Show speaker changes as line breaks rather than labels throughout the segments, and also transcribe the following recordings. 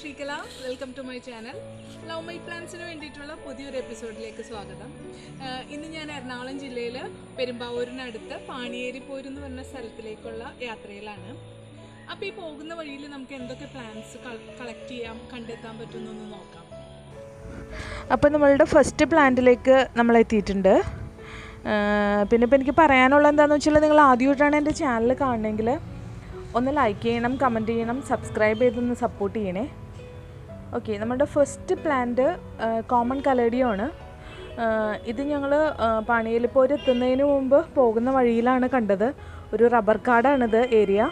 Sreekala welcome to my channel love my പ്ലാൻസിന് വേണ്ടിയിട്ടുള്ള പുതിയൊരു എപ്പിസോഡിലേക്ക് സ്വാഗതം ആഹ് ഇന്ന് ഞാൻ എറണാകുളം ജില്ലയിൽ പെരുമ്പാവൂരിനടുത്ത് പാണിയേരി പോര് എന്ന് പറഞ്ഞ സ്ഥലത്തിലേക്കുള്ള യാത്രയിലാണ് അപ്പോൾ ഈ പോകുന്ന വഴിയിൽ നമുക്ക് എന്തൊക്കെ പ്ലാൻസ് കളക്ട് ചെയ്യാം കണ്ടെത്താൻ പറ്റുമെന്നൊന്ന് നോക്കാം
അപ്പോൾ നമ്മളുടെ ഫസ്റ്റ് പ്ലാന്റിലേക്ക് നമ്മൾ എത്തിയിട്ടുണ്ട് ആ, പിന്നെ ഇപ്പോൾ എനിക്ക് പറയാനുള്ള എന്താണെന്ന് വെച്ചാൽ നിങ്ങൾ ആദ്യമായിട്ടാണ് എൻ്റെ ചാനൽ കാണണമെങ്കിൽ ഒന്ന് ലൈക്ക് ചെയ്യണം കമൻറ്റ് ചെയ്യണം സബ്സ്ക്രൈബ് ചെയ്തൊന്ന് സപ്പോർട്ട് ചെയ്യണേ ഓക്കെ നമ്മുടെ ഫസ്റ്റ് പ്ലാന്റ് കോമൺ കലേഡിയോ ആണ് ആ, ഇത് ഞങ്ങൾ പാണിയലിപ്പോര് എത്തുന്നതിന് മുമ്പ് പോകുന്ന വഴിയിലാണ് കണ്ടത് ഒരു റബ്ബർ കാടാണിത് ഏരിയ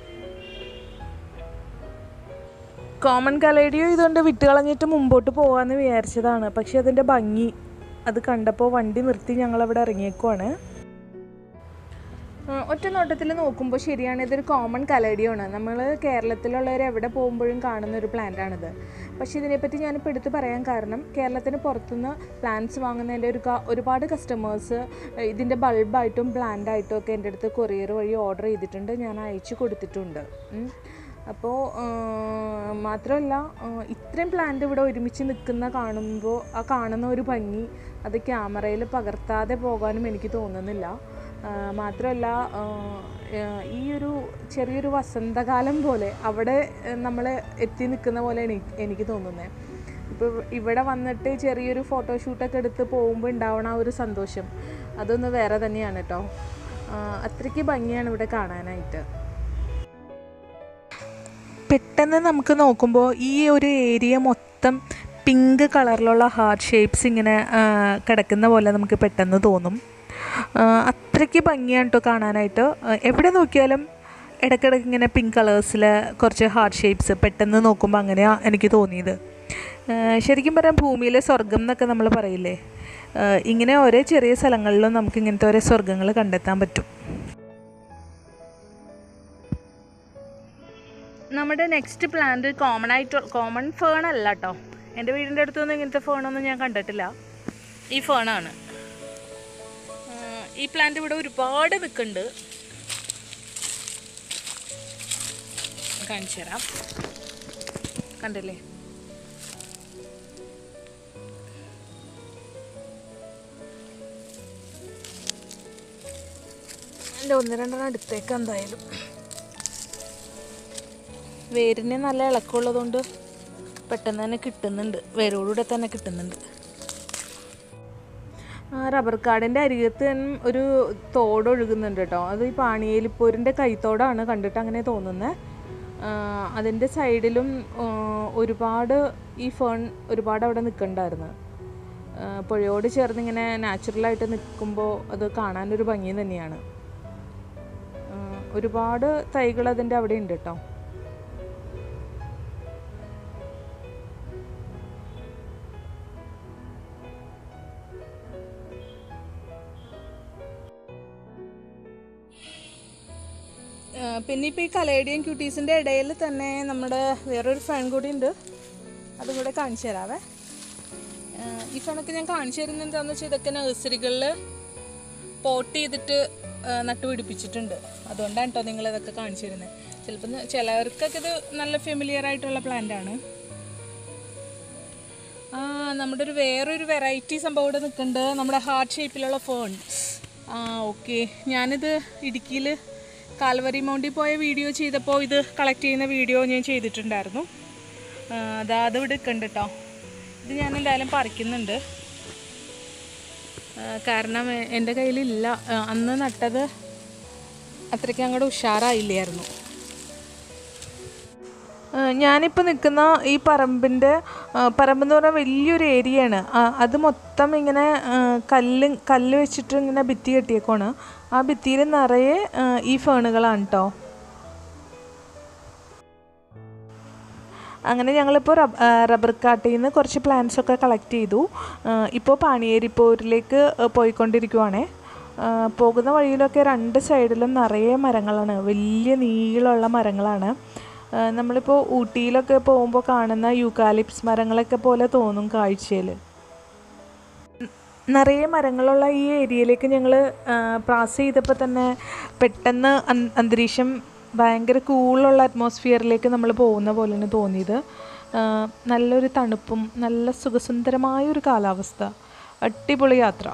കോമൺ കലേഡിയോ ഇതുകൊണ്ട് വിട്ടുകളഞ്ഞിട്ട് മുമ്പോട്ട് പോകാമെന്ന് വിചാരിച്ചതാണ് പക്ഷെ അതിൻ്റെ ഭംഗി അത് കണ്ടപ്പോൾ വണ്ടി നിർത്തി ഞങ്ങളവിടെ ഇറങ്ങിയേക്കുവാണ് ആ, ഒറ്റ നോട്ടത്തിൽ നോക്കുമ്പോൾ ശരിയാണ് ഇതൊരു കോമൺ കലേഡിയോ ആണ് നമ്മൾ കേരളത്തിലുള്ളവർ എവിടെ പോകുമ്പോഴും കാണുന്ന ഒരു plant ആണിത് പക്ഷേ ഇതിനെപ്പറ്റി ഞാനിപ്പോൾ എടുത്ത് പറയാൻ കാരണം കേരളത്തിന് പുറത്തുനിന്ന് പ്ലാന്റ്സ് വാങ്ങുന്നതിൻ്റെ ഒരു ക- ഒരുപാട് കസ്റ്റമേഴ്സ് ഇതിൻ്റെ ബൾബായിട്ടും പ്ലാന്റ് ആയിട്ടും ഒക്കെ എൻ്റെ അടുത്ത് കൊറിയർ വഴി ഓർഡർ ചെയ്തിട്ടുണ്ട് ഞാൻ അയച്ചു കൊടുത്തിട്ടുണ്ട് ഉം. അപ്പോൾ മാത്രമല്ല ആ, ഇത്രയും പ്ലാന്റ് ഇവിടെ ഒരുമിച്ച് നിൽക്കുന്ന കാണുമ്പോൾ ആ കാണുന്ന ഒരു ഭംഗി അത് ക്യാമറയിൽ പകർത്താതെ പോകാനും എനിക്ക് തോന്നുന്നില്ല ആ, മാത്രമല്ല ആ, ആ, ഈ ഒരു ചെറിയൊരു വസന്തകാലം പോലെ അവിടെ നമ്മൾ എത്തി നിൽക്കുന്ന പോലെ എനിക്ക് എനിക്ക് തോന്നുന്നത് ഇപ്പോൾ ഇവിടെ വന്നിട്ട് ചെറിയൊരു ഫോട്ടോഷൂട്ടൊക്കെ എടുത്ത് പോകുമ്പോൾ ഉണ്ടാവണ ആ ഒരു സന്തോഷം അതൊന്ന് വേറെ തന്നെയാണ് കേട്ടോ ആ, അത്രയ്ക്ക് ഭംഗിയാണ് ഇവിടെ കാണാനായിട്ട് പെട്ടെന്ന് നമുക്ക് നോക്കുമ്പോൾ ഈ ഒരു ഏരിയ മൊത്തം പിങ്ക് കളറിലുള്ള ഹാർട്ട് ഷേപ്സ് ഇങ്ങനെ ആ, കിടക്കുന്ന പോലെ നമുക്ക് പെട്ടെന്ന് തോന്നും ആ, അത്രയ്ക്ക് ഭംഗിയാണ് കേട്ടോ കാണാനായിട്ട് ആ, എവിടെ നോക്കിയാലും ഇടയ്ക്കിടയ്ക്ക് ഇങ്ങനെ പിങ്ക് കളേഴ്സിൽ കുറച്ച് ഹാർട്ട് ഷേപ്സ് പെട്ടെന്ന് നോക്കുമ്പോൾ അങ്ങനെയാണ് എനിക്ക് തോന്നിയത് ആ, ശരിക്കും പറയാം ഭൂമിയിലെ സ്വർഗം എന്നൊക്കെ നമ്മൾ പറയില്ലേ ആ, ഇങ്ങനെ ഓരോ ചെറിയ സ്ഥലങ്ങളിലും നമുക്ക് ഇങ്ങനത്തെ ഓരോ സ്വർഗങ്ങൾ കണ്ടെത്താൻ പറ്റും നമ്മുടെ നെക്സ്റ്റ് പ്ലാന്റ് കോമൺ ആയിട്ട് കോമൺ ഫേൺ അല്ല കേട്ടോ എൻ്റെ വീടിൻ്റെ അടുത്തൊന്നും ഇങ്ങനത്തെ ഫേണൊന്നും ഞാൻ കണ്ടിട്ടില്ല ഈ ഫേണാണ് ഈ പ്ലാന്റ് ഇവിടെ ഒരുപാട് നിൽക്കുന്നുണ്ട് കാണിച്ചു തരാം കണ്ടില്ലേ എൻ്റെ ഒന്ന് രണ്ടെണ്ണം അടുത്തേക്ക് എന്തായാലും വേരിന് നല്ല ഇളക്കമുള്ളതുകൊണ്ട് പെട്ടെന്ന് തന്നെ കിട്ടുന്നുണ്ട് വേരോടുകൂടെ തന്നെ കിട്ടുന്നുണ്ട് ആ റബ്ബർ കാടിൻ്റെ അരികത്ത് തന്നെ ഒരു തോട് ഒഴുകുന്നുണ്ട് കേട്ടോ അത് ഈ പാണിയേലിപ്പോരിൻ്റെ കൈത്തോടാണ് കണ്ടിട്ട് അങ്ങനെ തോന്നുന്നത് അതിൻ്റെ സൈഡിലും ആ, ഒരുപാട് ഈ ഫേൺ ഒരുപാട് അവിടെ നിൽക്കണ്ടായിരുന്നു പുഴയോട് ചേർന്ന് ഇങ്ങനെ നാച്ചുറലായിട്ട് നിൽക്കുമ്പോൾ അത് കാണാനൊരു ഭംഗി തന്നെയാണ് ആ, ഒരുപാട് തൈകൾ അതിൻ്റെ അവിടെ ഉണ്ട് കേട്ടോ
ആ, പിന്നെ ഇപ്പോൾ ഈ കലേഡിയൻ ക്യൂട്ടീസിൻ്റെ ഇടയിൽ തന്നെ നമ്മുടെ വേറൊരു ഫാൻ കൂടി ഉണ്ട് അതും കൂടെ കാണിച്ചു തരാവേ ആ, ഈ ഫാനൊക്കെ ഞാൻ കാണിച്ചു തരുന്നത് എന്താണെന്ന് വെച്ചാൽ ഇതൊക്കെ നഴ്സറികളിൽ പോട്ട് ചെയ്തിട്ട് ആ, നട്ടുപിടിപ്പിച്ചിട്ടുണ്ട് അതുകൊണ്ടാണ് കേട്ടോ നിങ്ങൾ ഇതൊക്കെ കാണിച്ചു തരുന്നത് ചിലപ്പോൾ ചിലവർക്കൊക്കെ ഇത് നല്ല ഫെമിലിയർ ആയിട്ടുള്ള പ്ലാന്റ് ആണ് ആ നമ്മുടെ ഒരു വേറൊരു വെറൈറ്റി സംഭവം ഇവിടെ നിൽക്കുന്നുണ്ട് നമ്മുടെ ഹാർട്ട് ഷേപ്പിലുള്ള ഫേൺ ആ ഓക്കെ ഞാനിത് ഇടുക്കിയിൽ കാൽവരി മൗണ്ടിൽ പോയ വീഡിയോ ചെയ്തപ്പോൾ ഇത് കളക്ട് ചെയ്യുന്ന വീഡിയോ ഞാൻ ചെയ്തിട്ടുണ്ടായിരുന്നു ആ, അതാ അത് ഇവിടെ നിൽക്കുന്നുണ്ട് കേട്ടോ ഇത് ഞാൻ എന്തായാലും പറിക്കുന്നുണ്ട് ആ, കാരണം എ- എൻ്റെ കയ്യിലില്ല ആ, അന്ന് നട്ടത് അത്രയ്ക്ക് അങ്ങോട്ട് ഉഷാറായില്ലായിരുന്നു
ഞാനിപ്പോൾ നിൽക്കുന്ന ഈ പറമ്പിൻ്റെ പറമ്പെന്ന് പറഞ്ഞാൽ വലിയൊരു ഏരിയയാണ് ആ, അത് മൊത്തം ഇങ്ങനെ ആ, കല്ല് കല്ല് വെച്ചിട്ട് ഇങ്ങനെ ഭിത്തി കെട്ടിയേക്കാണ് ആ ഭിത്തിയിൽ നിറയെ ആ, ഈ ഫേണുകളാണ് കേട്ടോ അങ്ങനെ ഞങ്ങളിപ്പോൾ റബ് ആ, റബ്ബർ കാട്ടിൽ നിന്ന് കുറച്ച് പ്ലാന്റ്സ് ഒക്കെ കളക്ട് ചെയ്തു ആ, ഇപ്പോൾ പാണിയേരിപ്പോരിലേക്ക് പോയിക്കൊണ്ടിരിക്കുവാണേ ആ, പോകുന്ന വഴിയിലൊക്കെ രണ്ട് സൈഡിലും നിറയെ മരങ്ങളാണ് വലിയ നീളമുള്ള മരങ്ങളാണ് ആ, നമ്മളിപ്പോൾ ഊട്ടിയിലൊക്കെ പോകുമ്പോൾ കാണുന്ന യൂക്കാലിപ്സ് മരങ്ങളൊക്കെ പോലെ തോന്നും കാഴ്ചയിൽ നിറയെ മരങ്ങളുള്ള ഈ ഏരിയയിലേക്ക് ഞങ്ങൾ പാസ് ചെയ്തപ്പോൾ തന്നെ പെട്ടെന്ന് അൻ- അന്തരീക്ഷം ഭയങ്കര കൂളുള്ള അറ്റ്മോസ്ഫിയറിലേക്ക് നമ്മൾ പോകുന്ന പോലെയാണ് തോന്നിയത് ആ, നല്ലൊരു തണുപ്പും നല്ല സുഖസുന്ദരമായ ഒരു കാലാവസ്ഥ അടിപൊളി യാത്ര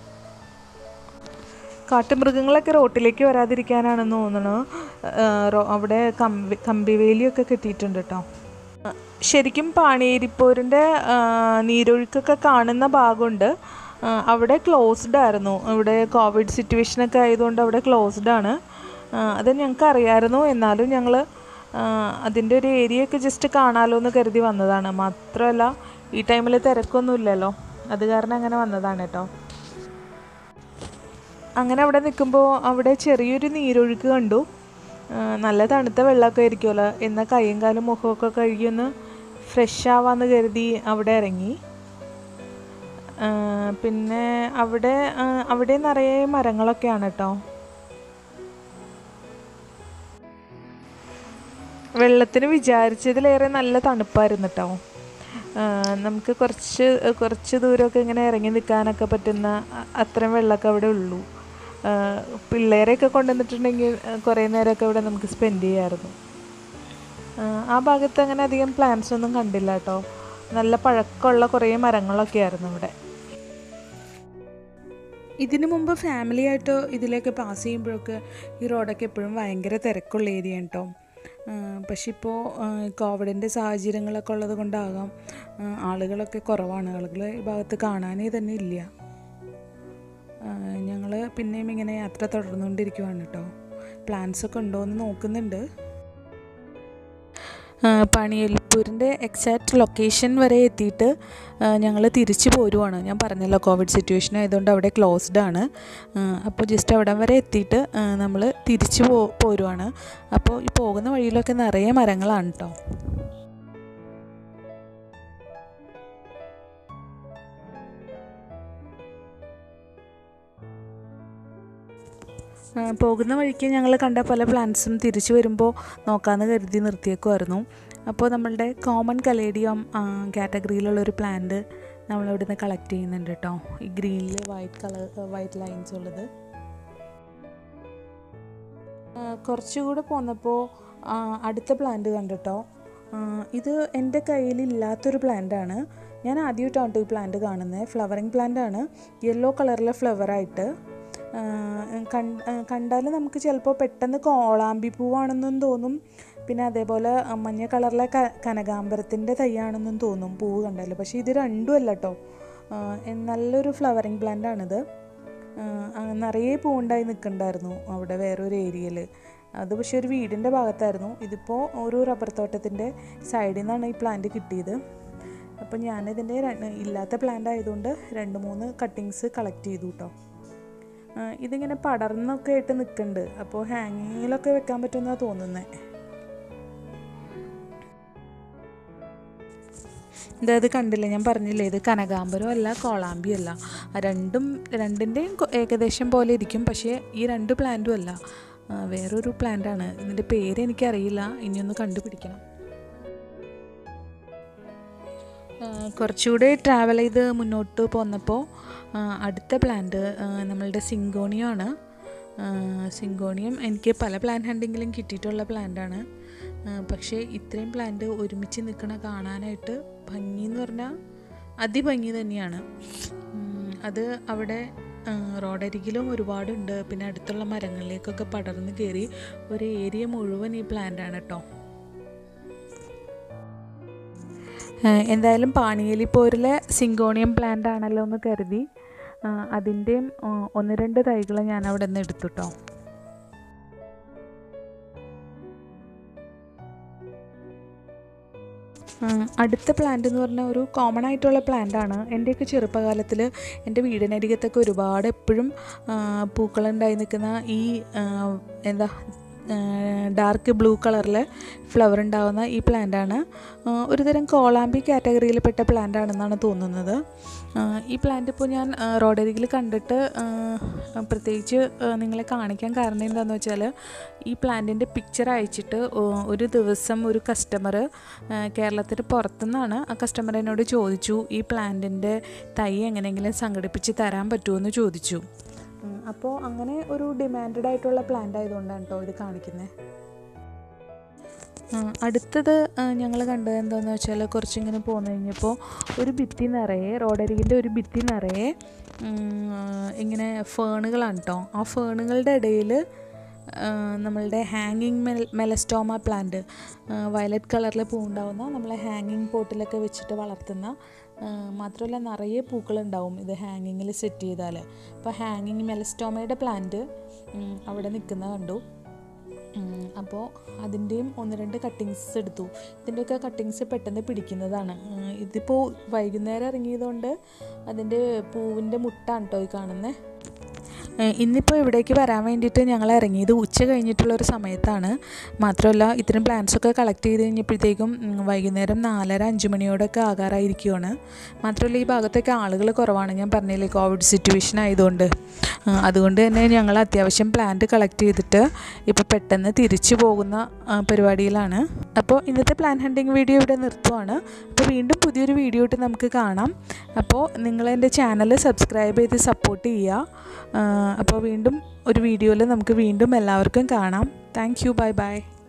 കാട്ടുമൃഗങ്ങളൊക്കെ റോട്ടിലേക്ക് വരാതിരിക്കാനാണെന്ന് തോന്നുന്നു ആ, റോ- അവിടെ കമ്പി കമ്പിവേലിയൊക്കെ കെട്ടിയിട്ടുണ്ട് കേട്ടോ ശരിക്കും പാണിയേരിപ്പോരിൻ്റെ നീരൊഴുക്കൊക്കെ കാണുന്ന ഭാഗമുണ്ട് ആ, അവിടെ ക്ലോസ്ഡ് ആയിരുന്നു ഇവിടെ കോവിഡ് സിറ്റുവേഷനൊക്കെ ആയതുകൊണ്ട് അവിടെ ക്ലോസ്ഡ് ആണ് ആ, അത് ഞങ്ങൾക്ക് അറിയായിരുന്നു എന്നാലും ഞങ്ങൾ അതിൻ്റെ ഒരു ഏരിയ ഒക്കെ ജസ്റ്റ് കാണാമല്ലോ എന്ന് കരുതി വന്നതാണ് മാത്രമല്ല ഈ ടൈമിൽ തിരക്കൊന്നും ഇല്ലല്ലോ അത് കാരണം അങ്ങനെ വന്നതാണ് കേട്ടോ അങ്ങനെ അവിടെ നിൽക്കുമ്പോൾ അവിടെ ചെറിയൊരു നീരൊഴുക്ക് കണ്ടു ആ, നല്ല തണുത്ത വെള്ളമൊക്കെ ആയിരിക്കുമല്ലോ എന്നാൽ കൈയും കാലും മുഖമൊക്കെ കഴുകി ഒന്ന് ഫ്രഷ് ആവാന്ന് കരുതി അവിടെ ഇറങ്ങി ആ, പിന്നെ അവിടെ ആ, അവിടെ നിറയെ മരങ്ങളൊക്കെയാണ് കേട്ടോ വെള്ളത്തിന് വിചാരിച്ചതിലേറെ നല്ല തണുപ്പായിരുന്നു കേട്ടോ ആ, നമുക്ക് കുറച്ച് കുറച്ച് ദൂരമൊക്കെ ഇങ്ങനെ ഇറങ്ങി നിൽക്കാനൊക്കെ പറ്റുന്ന അ- അത്രയും വെള്ളമൊക്കെ അവിടെ ഉള്ളൂ ആ, പിള്ളേരെയൊക്കെ കൊണ്ടുവന്നിട്ടുണ്ടെങ്കിൽ ആ, കുറേ നേരമൊക്കെ ഇവിടെ നമുക്ക് സ്പെൻഡ് ചെയ്യാമായിരുന്നു ആ, ആ ഭാഗത്ത് അങ്ങനെ അധികം പ്ലാന്റ്സ് ഒന്നും കണ്ടില്ല കേട്ടോ നല്ല പഴക്കമുള്ള കുറേ മരങ്ങളൊക്കെ ആയിരുന്നു ഇവിടെ
ഇതിനു മുമ്പ് ഫാമിലി ആയിട്ട് ഇതിലേക്ക് പാസ് ചെയ്യുമ്പോഴൊക്കെ ഈ റോഡൊക്കെ എപ്പോഴും ഭയങ്കര തിരക്കുള്ള ഏരിയ കേട്ടോ പക്ഷെ ഇപ്പോൾ കോവിഡിൻ്റെ സാഹചര്യങ്ങളൊക്കെ ഉള്ളത് കൊണ്ടാകാം ആ, ആളുകളൊക്കെ കുറവാണ് ആളുകൾ ഈ ഭാഗത്ത് കാണാനേ തന്നെ ഇല്ല ഞങ്ങൾ പിന്നെയും ഇങ്ങനെ യാത്ര തുടർന്നുകൊണ്ടിരിക്കുവാണ് കേട്ടോ പ്ലാൻസ് ഒക്കെ ഉണ്ടോ എന്ന് നോക്കുന്നുണ്ട് പണിയൽപ്പൂരിൻ്റെ എക്സാക്റ്റ് ലൊക്കേഷൻ വരെ എത്തിയിട്ട് ഞങ്ങൾ തിരിച്ചു പോരുവാണ് ഞാൻ പറഞ്ഞല്ലോ കോവിഡ് സിറ്റുവേഷൻ ആയതുകൊണ്ട് അവിടെ ക്ലോസ്ഡ് ആണ് അപ്പോൾ ജസ്റ്റ് അവിടം വരെ എത്തിയിട്ട് നമ്മൾ തിരിച്ചു പോ പോരുവാണ് അപ്പോൾ ഈ പോകുന്ന വഴിയിലൊക്കെ നിറയെ മരങ്ങളാണ് കേട്ടോ ആ, പോകുന്ന വഴിക്ക് ഞങ്ങൾ കണ്ട പല പ്ലാന്റ്സും തിരിച്ചു വരുമ്പോൾ നോക്കാമെന്ന് കരുതി നിർത്തിയേക്കുമായിരുന്നു അപ്പോൾ നമ്മളുടെ കോമൺ കലേഡിയം കാറ്റഗറിയിലുള്ള ഒരു പ്ലാന്റ് നമ്മളിവിടെ നിന്ന് കളക്ട് ചെയ്യുന്നുണ്ട് കേട്ടോ ഈ ഗ്രീനിൽ വൈറ്റ് കളർ വൈറ്റ് ലൈൻസ് ഉള്ളത് ആ, കുറച്ചുകൂടെ പോന്നപ്പോൾ ആ, അടുത്ത പ്ലാന്റ് കണ്ടിട്ടോ ആ, ഇത് എൻ്റെ കയ്യിലില്ലാത്തൊരു പ്ലാന്റാണ് ഞാൻ ആദ്യമായിട്ടാണ് ഈ പ്ലാന്റ് കാണുന്നത് ഫ്ലവറിങ് പ്ലാന്റ് ആണ് യെല്ലോ കളറിലെ ഫ്ലവറായിട്ട് കണ്ടാൽ നമുക്ക് ചിലപ്പോൾ പെട്ടെന്ന് കോളാമ്പി പൂവാണെന്നും തോന്നും പിന്നെ അതേപോലെ ആ, മഞ്ഞ കളറിലെ ക കനകാമ്പരത്തിൻ്റെ തൈയാണെന്നും തോന്നും പൂവ് കണ്ടാൽ പക്ഷേ ഇത് രണ്ടും അല്ല കേട്ടോ നല്ലൊരു ഫ്ലവറിങ് പ്ലാന്റ് ആണിത് ആ, ആ, നിറയെ പൂവുണ്ടായി നിൽക്കണ്ടായിരുന്നു അവിടെ വേറൊരു ഏരിയയിൽ അത് പക്ഷേ ഒരു വീടിൻ്റെ ഭാഗത്തായിരുന്നു ഇതിപ്പോൾ ഒരു റബ്ബർ തോട്ടത്തിൻ്റെ സൈഡിൽ നിന്നാണ് ഈ പ്ലാന്റ് കിട്ടിയത് അപ്പം ഞാനിതിൻ്റെ ര- ഇല്ലാത്ത പ്ലാന്റ് ആയതുകൊണ്ട് രണ്ട് മൂന്ന് കട്ടിങ്സ് കളക്ട് ചെയ്തു കേട്ടോ ആ, ഇതിങ്ങനെ പടർന്നൊക്കെ ആയിട്ട് നിൽക്കുന്നുണ്ട് അപ്പോൾ ഹാങ്ങിങ്ങിലൊക്കെ വെക്കാൻ പറ്റുമെന്നാണ് തോന്നുന്നത് ഇത് അത് കണ്ടില്ലേ ഞാൻ പറഞ്ഞില്ലേ ഇത് കനകാമ്പരം അല്ല കോളാമ്പിയും അല്ല ആ രണ്ടും രണ്ടിൻ്റെയും കൊ- ഏകദേശം പോലെ ഇരിക്കും പക്ഷേ ഈ രണ്ട് പ്ലാന്റും അല്ല ആ, വേറൊരു പ്ലാന്റാണ് ഇതിൻ്റെ പേര് എനിക്കറിയില്ല ഇനിയൊന്ന് കണ്ടുപിടിക്കണം ആ, കുറച്ചുകൂടെ ട്രാവൽ ചെയ്ത് മുന്നോട്ട് പോന്നപ്പോൾ ആ, അടുത്ത പ്ലാന്റ് നമ്മളുടെ സിങ്കോണിയമാണ് സിങ്കോണിയം എനിക്ക് പല പ്ലാന്റ് ഹണ്ടിങ്ങിലും കിട്ടിയിട്ടുള്ള പ്ലാന്റാണ് പക്ഷേ ഇത്രയും പ്ലാന്റ് ഒരുമിച്ച് നിൽക്കണ കാണാനായിട്ട് ഭംഗി എന്ന് പറഞ്ഞാൽ അതിഭംഗി തന്നെയാണ് ഉം, അത് അവിടെ ആ, റോഡരികിലും ഒരുപാടുണ്ട് പിന്നെ അടുത്തുള്ള മരങ്ങളിലേക്കൊക്കെ പടർന്ന് കയറി ഒരു ഏരിയ മുഴുവൻ ഈ പ്ലാന്റാണ് കേട്ടോ ഏഹ് എന്തായാലും പാണിയേലിപ്പോരിലെ സിങ്കോണിയം പ്ലാന്റ് ആണല്ലോ എന്ന് കരുതി ആഹ് അതിൻ്റെയും ആഹ് ഒന്ന് രണ്ട് തൈകൾ ഞാൻ അവിടെ നിന്ന് എടുത്തു കേട്ടോ ആഹ് അടുത്ത പ്ലാന്റ് എന്ന് പറഞ്ഞാൽ ഒരു കോമൺ ആയിട്ടുള്ള പ്ലാന്റ് ആണ് എൻ്റെയൊക്കെ ചെറുപ്പകാലത്തിൽ എൻ്റെ വീടിനരികത്തൊക്കെ ഒരുപാട് എപ്പോഴും പൂക്കളുണ്ടായി നിൽക്കുന്ന ഈ ആഹ് എന്താ ഡാർക്ക് ബ്ലൂ കളറിൽ ഫ്ലവർ ഉണ്ടാകുന്ന ഈ പ്ലാന്റാണ് ഒരു തരം കോളാമ്പി കാറ്റഗറിയിൽപ്പെട്ട പ്ലാന്റ് ആണെന്നാണ് തോന്നുന്നത് ആ, ഈ പ്ലാന്റ് ഇപ്പോൾ ഞാൻ ആ, റോഡരികിൽ കണ്ടിട്ട് ആ, പ്രത്യേകിച്ച് ആ, നിങ്ങളെ കാണിക്കാൻ കാരണം എന്താണെന്ന് വെച്ചാൽ ഈ പ്ലാന്റിൻ്റെ പിക്ചർ അയച്ചിട്ട് ഒ- ഒരു ദിവസം ഒരു കസ്റ്റമർ കേരളത്തിന് പുറത്തുനിന്നാണ് ആ കസ്റ്റമർ എന്നോട് ചോദിച്ചു ഈ പ്ലാന്റിൻ്റെ തൈ എങ്ങനെയെങ്കിലും സംഘടിപ്പിച്ച് തരാൻ പറ്റുമോ എന്ന് ചോദിച്ചു ഉം, അപ്പോൾ അങ്ങനെ ഒരു ഡിമാൻഡഡ് ആയിട്ടുള്ള പ്ലാന്റ് ആയതുകൊണ്ടാണ് കേട്ടോ ഇത് കാണിക്കുന്നത്
ആ, അടുത്തത് ഞങ്ങൾ കണ്ടത് എന്താണെന്ന് വെച്ചാൽ കുറച്ചിങ്ങനെ പോന്നു കഴിഞ്ഞപ്പോൾ ഒരു ഭിത്തി നിറയെ റോഡരികിൻ്റെ ഒരു ഭിത്തി നിറയെ ഉം, ആ, ഇങ്ങനെ ഫേണുകളാണ് കേട്ടോ ആ ഫേണുകളുടെ ഇടയിൽ നമ്മളുടെ ഹാങ്ങിങ് മെൽ മെലസ്റ്റോമ പ്ലാന്റ് വയലറ്റ് കളറിൽ പൂവുണ്ടാവുന്ന നമ്മളെ ഹാങ്ങിങ് പോട്ടിലൊക്കെ വെച്ചിട്ട് വളർത്തുന്ന ആ, മാത്രമല്ല നിറയെ പൂക്കളുണ്ടാവും ഇത് ഹാങ്ങിങ്ങിൽ സെറ്റ് ചെയ്താൽ അപ്പോൾ ഹാങ്ങിങ് മെലസ്റ്റോമയുടെ പ്ലാന്റ് അവിടെ നിൽക്കുന്ന കണ്ടു അപ്പോൾ അതിൻ്റെയും ഒന്ന് രണ്ട് കട്ടിങ്സ് എടുത്തു ഇതിൻ്റെയൊക്കെ കട്ടിങ്സ് പെട്ടെന്ന് പിടിക്കുന്നതാണ് ഉം, ഇതിപ്പോൾ വൈകുന്നേരം ഇറങ്ങിയതുകൊണ്ട് അതിൻ്റെ പൂവിൻ്റെ മുട്ടാണ് കേട്ടോ ഈ കാണുന്നത് ഇന്നിപ്പോൾ ഇവിടേക്ക് വരാൻ വേണ്ടിയിട്ട് ഞങ്ങൾ ഇറങ്ങിയത് ഉച്ച കഴിഞ്ഞിട്ടുള്ള ഒരു സമയത്താണ് മാത്രമല്ല ഇത്തരം plants ഒക്കെ കളക്ട് ചെയ്ത് കഴിഞ്ഞപ്പോഴത്തേക്കും ഉം, വൈകുന്നേരം നാലര അഞ്ച് മണിയോടൊക്കെ ആകാറായിരിക്കുവാണ് മാത്രമല്ല ഈ ഭാഗത്തൊക്കെ ആളുകൾ കുറവാണ് ഞാൻ പറഞ്ഞില്ലേ കോവിഡ് സിറ്റുവേഷൻ ആയതുകൊണ്ട് ആ, അതുകൊണ്ട് തന്നെ ഞങ്ങൾ അത്യാവശ്യം പ്ലാന്റ് കളക്ട് ചെയ്തിട്ട് ഇപ്പോൾ പെട്ടെന്ന് തിരിച്ചു പോകുന്ന ആ, പരിപാടിയിലാണ് അപ്പോൾ ഇന്നത്തെ പ്ലാൻ ഹണ്ടിങ് വീഡിയോ ഇവിടെ നിർത്തുവാണ് അപ്പോൾ വീണ്ടും പുതിയൊരു വീഡിയോ ആയിട്ട് നമുക്ക് കാണാം അപ്പോൾ നിങ്ങൾ എൻ്റെ ചാനൽ സബ്സ്ക്രൈബ് ചെയ്ത് സപ്പോർട്ട് ചെയ്യുക ആ, അപ്പോൾ വീണ്ടും ഒരു വീഡിയോയിൽ നമുക്ക് വീണ്ടും എല്ലാവർക്കും കാണാം താങ്ക് യു ബൈ ബൈ